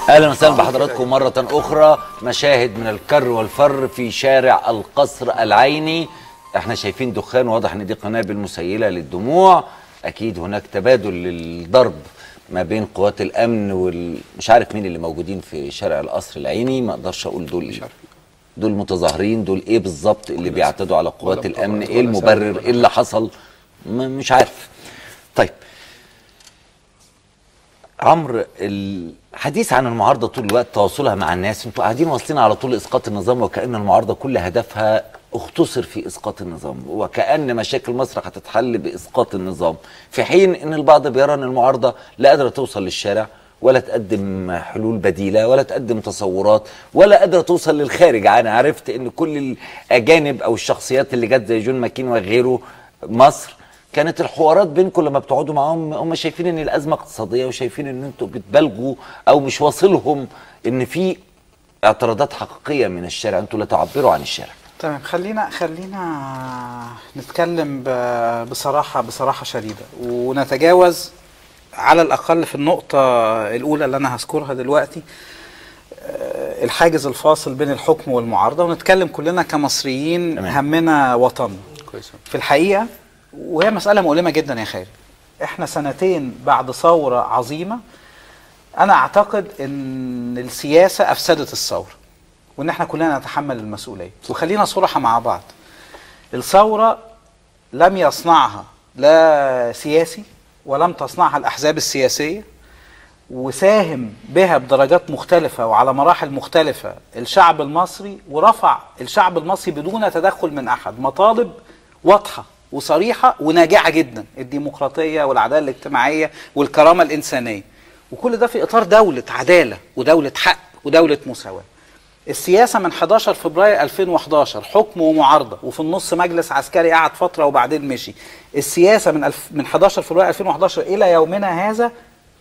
اهلا وسهلا بحضراتكم مره اخرى مشاهد من الكر والفر في شارع القصر العيني احنا شايفين دخان واضح ان دي قنابل مسيله للدموع اكيد هناك تبادل للضرب ما بين قوات الامن وال مش عارف مين اللي موجودين في شارع القصر العيني ما اقدرش اقول دول دول متظاهرين دول ايه بالظبط اللي بيعتدوا على قوات الامن ايه المبرر ايه اللي حصل م- مش عارف طيب عمرو الحديث عن المعارضه طول الوقت تواصلها مع الناس انتوا قاعدين واصلين على طول اسقاط النظام وكان المعارضه كل هدفها اختصر في اسقاط النظام وكان مشاكل مصر هتتحل باسقاط النظام في حين ان البعض بيرى ان المعارضه لا قادره توصل للشارع ولا تقدم حلول بديله ولا تقدم تصورات ولا قادره توصل للخارج انا عرفت ان كل الاجانب او الشخصيات اللي جت زي جون ماكين وغيره مصر كانت الحوارات بينكم لما بتقعدوا معاهم هم شايفين ان الازمه اقتصاديه وشايفين ان انتوا بتبالغوا او مش واصلهم ان في اعتراضات حقيقيه من الشارع انتوا لا تعبروا عن الشارع تمام خلينا خلينا نتكلم ب- بصراحة بصراحة شديدة ونتجاوز على الأقل في النقطة الأولى اللي أنا هذكرها دلوقتي آه، الحاجز الفاصل بين الحكم والمعارضة ونتكلم كلنا كمصريين تمام. همنا وطن كويس في الحقيقة وهي مسألة مؤلمة جدا يا خالد احنا سنتين بعد ثورة عظيمة أنا أعتقد إن السياسة أفسدت الثورة وإن احنا كلنا نتحمل المسؤولية وخلينا صراحة مع بعض الثورة لم يصنعها لا سياسي ولم تصنعها الأحزاب السياسية وساهم بها بدرجات مختلفة وعلى مراحل مختلفة الشعب المصري ورفع الشعب المصري بدون تدخل من أحد مطالب واضحة وصريحة وناجعة جدا الديمقراطية والعدالة الاجتماعية والكرامة الإنسانية وكل ده في إطار دولة عدالة ودولة حق ودولة مساواة السياسة من 11 فبراير 2011 حكم ومعارضة وفي النص مجلس عسكري قعد فترة وبعدين مشي السياسة من الف من 11 فبراير 2011 إلى يومنا هذا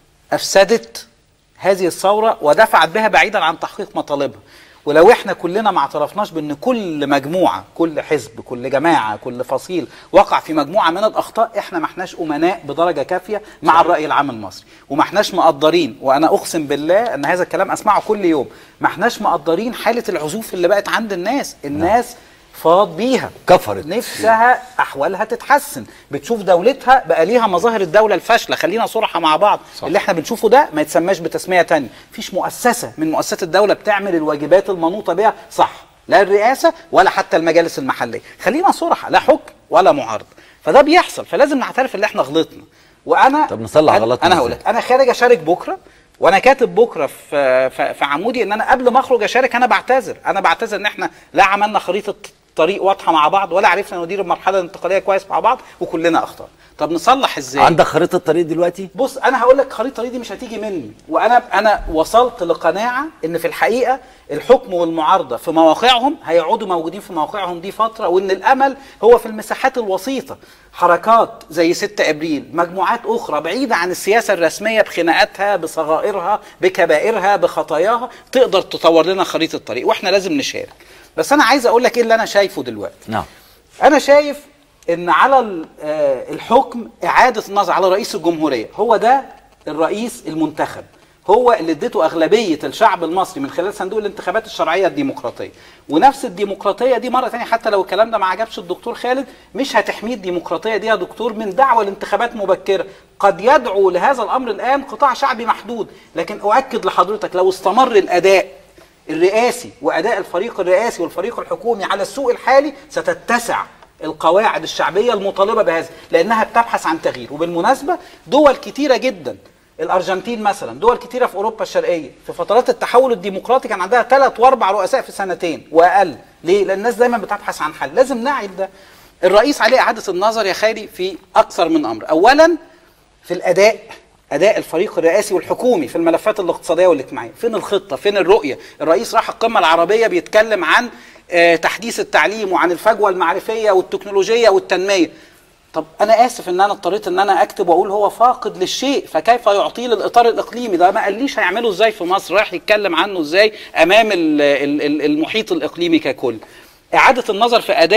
افسدت هذه الثوره ودفعت بها بعيدا عن تحقيق مطالبها ولو احنا كلنا ما اعترفناش بان كل مجموعه كل حزب كل جماعه كل فصيل وقع في مجموعه من الاخطاء احنا ما احناش امناء بدرجه كافيه مع الراي العام المصري وما احناش مقدرين وانا اقسم بالله ان هذا الكلام اسمعه كل يوم ما احناش مقدرين حاله العزوف اللي بقت عند الناس الناس فاض بيها كفرت نفسها احوالها تتحسن بتشوف دولتها بقى ليها مظاهر الدوله الفاشله خلينا صراحه مع بعض صح. اللي احنا بنشوفه ده ما يتسماش بتسميه تانية مفيش مؤسسه من مؤسسات الدوله بتعمل الواجبات المنوطه بها صح لا الرئاسه ولا حتى المجالس المحليه خلينا صراحه لا حكم ولا معارضه فده بيحصل فلازم نعترف ان احنا غلطنا وانا طب نصلح أنا- غلطنا انا هقول إزاي؟ لك انا خارج اشارك بكره وانا كاتب بكره في في في عمودي ان انا قبل ما اخرج اشارك انا بعتذر انا بعتذر ان احنا لا عملنا خريطه طريق واضحه مع بعض ولا عرفنا ندير المرحله الانتقاليه كويس مع بعض وكلنا اخطاء طب نصلح ازاي عندك خريطه طريق دلوقتي بص انا هقول لك خريطه الطريق دي مش هتيجي مني وانا انا وصلت لقناعه ان في الحقيقه الحكم والمعارضه في مواقعهم هيقعدوا موجودين في مواقعهم دي فتره وان الامل هو في المساحات الوسيطه حركات زي 6 ابريل مجموعات اخرى بعيده عن السياسه الرسميه بخناقاتها بصغائرها بكبائرها بخطاياها تقدر تطور لنا خريطه طريق واحنا لازم نشارك بس انا عايز اقول لك ايه اللي انا شايفه دلوقتي نعم انا شايف ان على ال- آه، الحكم اعاده النظر على رئيس الجمهوريه هو ده الرئيس المنتخب هو اللي اديته اغلبيه الشعب المصري من خلال صندوق الانتخابات الشرعيه الديمقراطيه ونفس الديمقراطيه دي مره ثانيه حتى لو الكلام ده ما عجبش الدكتور خالد مش هتحميه الديمقراطيه دي يا دكتور من دعوه لانتخابات مبكره قد يدعو لهذا الامر الان قطاع شعبي محدود لكن اؤكد لحضرتك لو استمر الاداء الرئاسي واداء الفريق الرئاسي والفريق الحكومي على السوق الحالي ستتسع القواعد الشعبيه المطالبه بهذا لانها بتبحث عن تغيير وبالمناسبه دول كتيره جدا الارجنتين مثلا دول كتيره في اوروبا الشرقيه في فترات التحول الديمقراطي كان عندها ثلاث واربع رؤساء في سنتين واقل ليه لان الناس دايما بتبحث عن حل لازم نعي ده الرئيس عليه اعاده النظر يا خالي في اكثر من امر اولا في الاداء اداء الفريق الرئاسي والحكومي في الملفات الاقتصاديه والاجتماعيه فين الخطه فين الرؤيه الرئيس راح القمه العربيه بيتكلم عن آه، تحديث التعليم وعن الفجوه المعرفيه والتكنولوجيه والتنميه طب انا اسف ان انا اضطريت ان انا اكتب واقول هو فاقد للشيء فكيف يعطيه للاطار الاقليمي ده ما قاليش هيعمله ازاي في مصر رايح يتكلم عنه ازاي امام ال- ال- ال- المحيط الاقليمي ككل اعاده النظر في اداء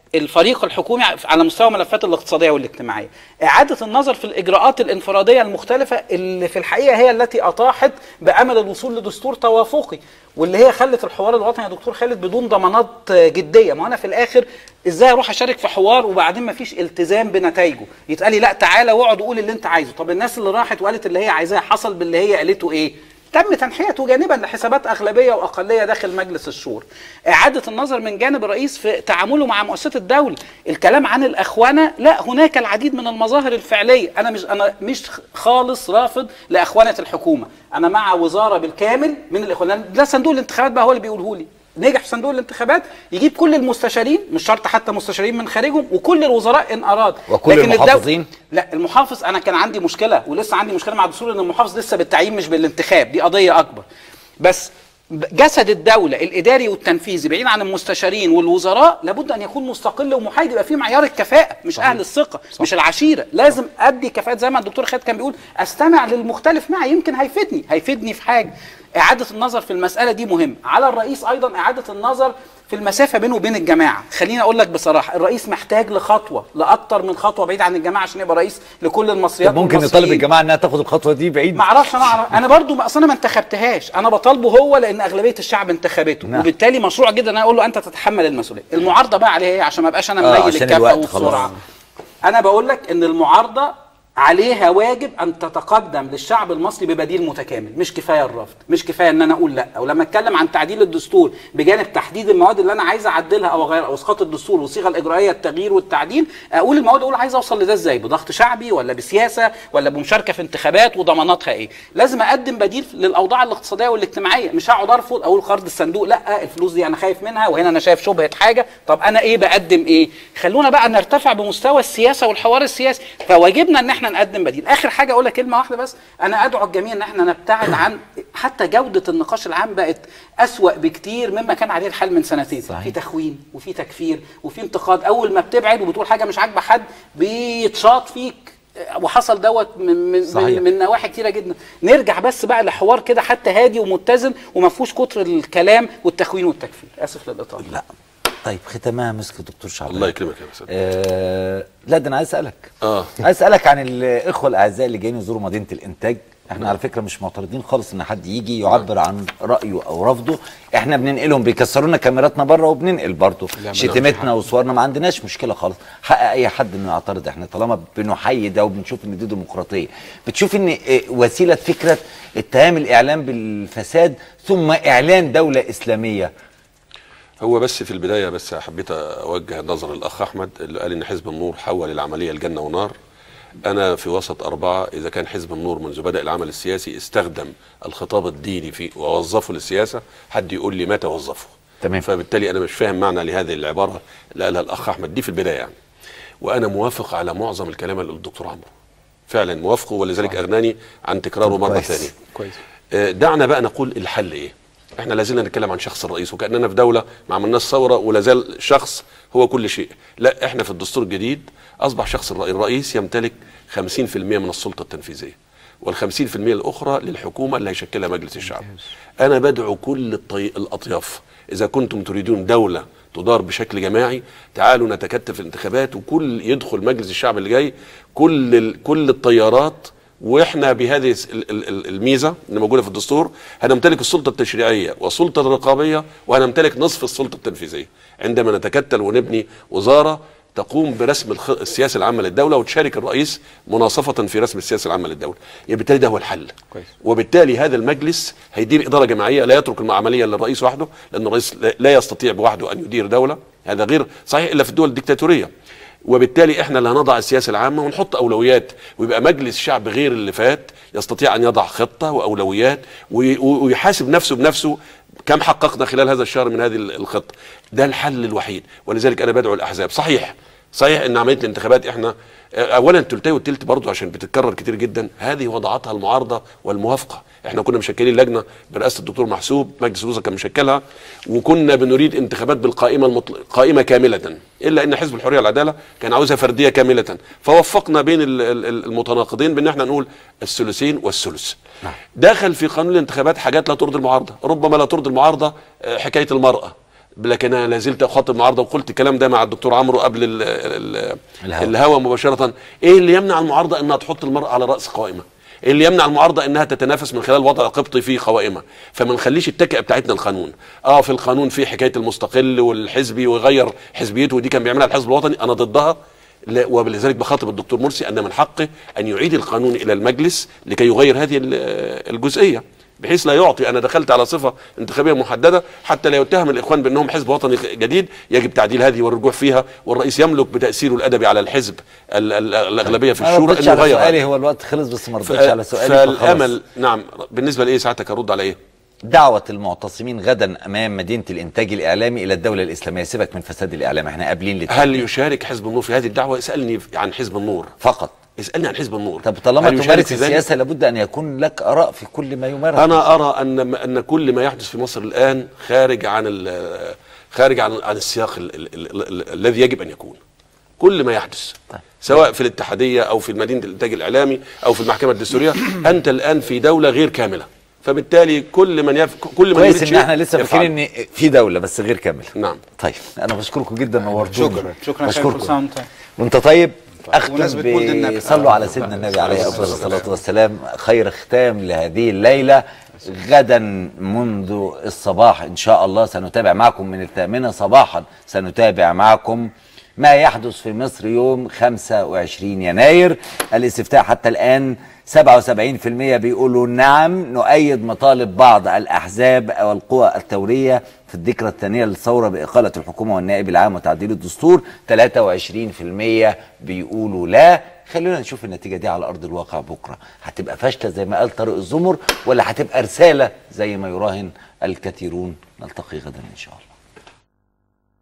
الفريق الحكومي على مستوى الملفات الاقتصاديه والاجتماعيه اعاده النظر في الاجراءات الانفراديه المختلفه اللي في الحقيقه هي التي اطاحت بامل الوصول لدستور توافقي واللي هي خلت الحوار الوطني يا دكتور خالد بدون ضمانات جديه ما انا في الاخر ازاي اروح اشارك في حوار وبعدين ما فيش التزام بنتائجه يتقال لي لا تعالى واقعد وقول اللي انت عايزه طب الناس اللي راحت وقالت اللي هي عايزاه حصل باللي هي قالته ايه تم تنحيته جانبا لحسابات اغلبيه واقليه داخل مجلس الشورى. اعاده النظر من جانب الرئيس في تعامله مع مؤسسات الدوله، الكلام عن الاخوانه لا هناك العديد من المظاهر الفعليه، انا مش انا مش خالص رافض لاخوانه الحكومه، انا مع وزاره بالكامل من الاخوان، ده صندوق الانتخابات بقى هو اللي بيقوله لي. نجح في صندوق الانتخابات يجيب كل المستشارين مش شرط حتى مستشارين من خارجهم وكل الوزراء ان اراد وكل لكن الدو- المحافظين؟ لا المحافظ انا كان عندي مشكله ولسه عندي مشكله مع الدستور ان المحافظ لسه بالتعيين مش بالانتخاب دي قضيه اكبر بس جسد الدولة الإداري والتنفيذي بعيد عن المستشارين والوزراء لابد أن يكون مستقل ومحايد يبقى فيه معيار الكفاءة مش صحيح. أهل الثقة صح. مش العشيرة لازم أدي كفاءة زي ما الدكتور خالد كان بيقول أستمع للمختلف معي يمكن هيفيدني هيفيدني في حاجة إعادة النظر في المسألة دي مهم على الرئيس أيضا إعادة النظر في المسافة بينه وبين الجماعة خليني أقول لك بصراحة الرئيس محتاج لخطوة لأكتر من خطوة بعيد عن الجماعة عشان يبقى رئيس لكل المصريات طب ممكن والمصريين. يطالب الجماعه انها تاخد الخطوه دي بعيد ما اعرفش انا اعرف انا برضو ما اصل انا ما انتخبتهاش انا بطالبه هو لان اغلبيه الشعب انتخبته نعم. وبالتالي مشروع جدا انا اقول له انت تتحمل المسؤوليه المعارضه بقى عليها ايه عشان ما ابقاش انا آه، منيل عشان الكفه الوقت والسرعه خلاص. انا بقول لك ان المعارضه عليها واجب ان تتقدم للشعب المصري ببديل متكامل مش كفايه الرفض مش كفايه ان انا اقول لا ولما اتكلم عن تعديل الدستور بجانب تحديد المواد اللي انا عايز اعدلها او اغيرها او اسقاط الدستور والصيغه الاجرائيه التغيير والتعديل اقول المواد اقول عايز اوصل لده ازاي بضغط شعبي ولا بسياسه ولا بمشاركه في انتخابات وضماناتها ايه لازم اقدم بديل للاوضاع الاقتصاديه والاجتماعيه مش هقعد ارفض اقول قرض الصندوق لا الفلوس دي انا خايف منها وهنا انا شايف شبهه حاجه طب انا ايه بقدم ايه خلونا بقى نرتفع بمستوى السياسه والحوار السياسي فواجبنا ان احنا نقدم بديل اخر حاجه اقول لك كلمه واحده بس انا ادعو الجميع ان احنا نبتعد عن حتى جوده النقاش العام بقت اسوا بكتير مما كان عليه الحال من سنتين صحيح. في تخوين وفي تكفير وفي انتقاد اول ما بتبعد وبتقول حاجه مش عاجبه حد بيتشاط فيك وحصل دوت من من, صحيح. من من نواحي كتيره جدا نرجع بس بقى لحوار كده حتى هادي ومتزن وما فيهوش كتر الكلام والتخوين والتكفير اسف للاطاله لا طيب ختامها مسك الدكتور شعبان الله يكرمك يا مساء آه لا ده انا عايز اسالك اه عايز اسالك عن الاخوه الاعزاء اللي جايين يزوروا مدينه الانتاج احنا على فكره مش معترضين خالص ان حد يجي يعبر عن رايه او رفضه احنا بننقلهم بيكسروا لنا كاميراتنا بره وبننقل برضه لا، ما شتيمتنا وصورنا ما عندناش مشكله خالص حق اي حد انه يعترض احنا طالما بنحيي ده وبنشوف ان دي ديمقراطيه بتشوف ان إيه، وسيله فكره اتهام الاعلام بالفساد ثم اعلان دوله اسلاميه هو بس في البدايه بس حبيت اوجه نظر الاخ احمد اللي قال ان حزب النور حول العمليه لجنه ونار انا في وسط اربعه اذا كان حزب النور منذ بدا العمل السياسي استخدم الخطاب الديني في ووظفه للسياسه حد يقول لي متى وظفه تمام. فبالتالي انا مش فاهم معنى لهذه العباره اللي قالها الاخ احمد دي في البدايه يعني وانا موافق على معظم الكلام اللي الدكتور عمرو فعلا موافقه ولذلك اغناني عن تكراره مره كويس. ثانيه كويس آه، دعنا بقى نقول الحل ايه احنا لازلنا نتكلم عن شخص الرئيس وكاننا في دوله ما عملناش ثوره ولا زال شخص هو كل شيء لا احنا في الدستور الجديد اصبح شخص الرئيس, الرئيس يمتلك 50% من السلطه التنفيذيه وال50% الاخرى للحكومه اللي هيشكلها مجلس الشعب انا بدعو كل الطي... الاطياف اذا كنتم تريدون دوله تدار بشكل جماعي تعالوا نتكتف في الانتخابات وكل يدخل مجلس الشعب اللي جاي كل ال... كل التيارات واحنا بهذه الس- ال- ال- ال- الميزه اللي موجوده في الدستور هنمتلك السلطه التشريعيه والسلطه الرقابيه وهنمتلك نصف السلطه التنفيذيه عندما نتكتل ونبني وزاره تقوم برسم الخ- السياسه العامه للدوله وتشارك الرئيس مناصفه في رسم السياسه العامه للدوله يبقى بالتالي ده هو الحل كويس. وبالتالي هذا المجلس هيدير اداره جماعيه لا يترك العمليه للرئيس وحده لان الرئيس لا- لا يستطيع بوحده ان يدير دوله هذا غير صحيح الا في الدول الديكتاتوريه وبالتالي احنا اللي هنضع السياسه العامه ونحط اولويات ويبقى مجلس شعب غير اللي فات يستطيع ان يضع خطه واولويات وي- ويحاسب نفسه بنفسه كم حققنا خلال هذا الشهر من هذه الخطه ده الحل الوحيد ولذلك انا بدعو الاحزاب صحيح صحيح ان عمليه الانتخابات احنا اولا تلتين والتلت برضه عشان بتتكرر كتير جدا هذه وضعتها المعارضه والموافقه احنا كنا مشكلين لجنه برئاسه الدكتور محسوب مجلس الوزراء كان مشكلها وكنا بنريد انتخابات بالقائمه المطل... قائمه كامله الا ان حزب الحريه والعداله كان عاوزها فرديه كامله فوفقنا بين ال- ال- المتناقضين بان احنا نقول الثلثين والثلث دخل في قانون الانتخابات حاجات لا ترضي المعارضه ربما لا ترضي المعارضه آه، حكايه المراه لكن انا لا زلت اخاطب المعارضه وقلت الكلام ده مع الدكتور عمرو قبل ال ال الهوا. الهوا مباشره ايه اللي يمنع المعارضه انها تحط المراه على راس قائمه إيه اللي يمنع المعارضه انها تتنافس من خلال وضع قبطي في قوائمها فما نخليش التكئه بتاعتنا القانون اه في القانون في حكايه المستقل والحزبي ويغير حزبيته ودي كان بيعملها الحزب الوطني انا ضدها لا ولذلك بخاطب الدكتور مرسي ان من حقه ان يعيد القانون الى المجلس لكي يغير هذه ال- الجزئيه بحيث لا يعطي انا دخلت على صفه انتخابيه محدده حتى لا يتهم الاخوان بانهم حزب وطني جديد يجب تعديل هذه والرجوع فيها والرئيس يملك بتاثيره الادبي على الحزب ال- ال- الاغلبيه في انا الشورى ردتش انه على يغير سؤالي هذا. هو الوقت خلص بس ما ف- ردتش على سؤالي فخلاص. فالامل نعم بالنسبه لايه ساعتك ارد على ايه؟ دعوة المعتصمين غدا أمام مدينة الإنتاج الإعلامي إلى الدولة الإسلامية سيبك من فساد الإعلام احنا قابلين للتغيير. هل يشارك حزب النور في هذه الدعوه؟ اسالني عن حزب النور فقط اسالني عن حزب النور طب طالما هل يشارك تمارس في ذلك؟ السياسة لابد أن يكون لك آراء في كل ما يمارس انا ارى ان ان كل ما يحدث في مصر الان خارج عن ال- خارج عن عن السياق ال- ال- ال- ال- الذي يجب ان يكون كل ما يحدث طيب. سواء في الاتحاديه او في مدينه الانتاج الاعلامي او في المحكمه الدستوريه انت الان في دوله غير كامله فبالتالي كل من يف... كل من كويس يريد ان شيء احنا لسه يفعله. فاكرين ان في دوله بس غير كامله نعم طيب انا بشكركم جدا نورتوني شكرا شكرا خير كل سنه بشكركم وانت طيب. وانت طيب اختم بمناسبة مولد النبي. صلوا على سيدنا النبي عليه افضل الصلاه والسلام خير ختام لهذه الليله غدا منذ الصباح ان شاء الله سنتابع معكم من الثامنه صباحا سنتابع معكم ما يحدث في مصر يوم 25 يناير الاستفتاء حتى الآن 77% بيقولوا نعم نؤيد مطالب بعض الأحزاب أو القوى الثورية في الذكرى الثانية للثورة بإقالة الحكومة والنائب العام وتعديل الدستور 23% بيقولوا لا خلونا نشوف النتيجة دي على أرض الواقع بكرة هتبقى فاشلة زي ما قال طارق الزمر ولا هتبقى رسالة زي ما يراهن الكثيرون نلتقي غدا إن شاء الله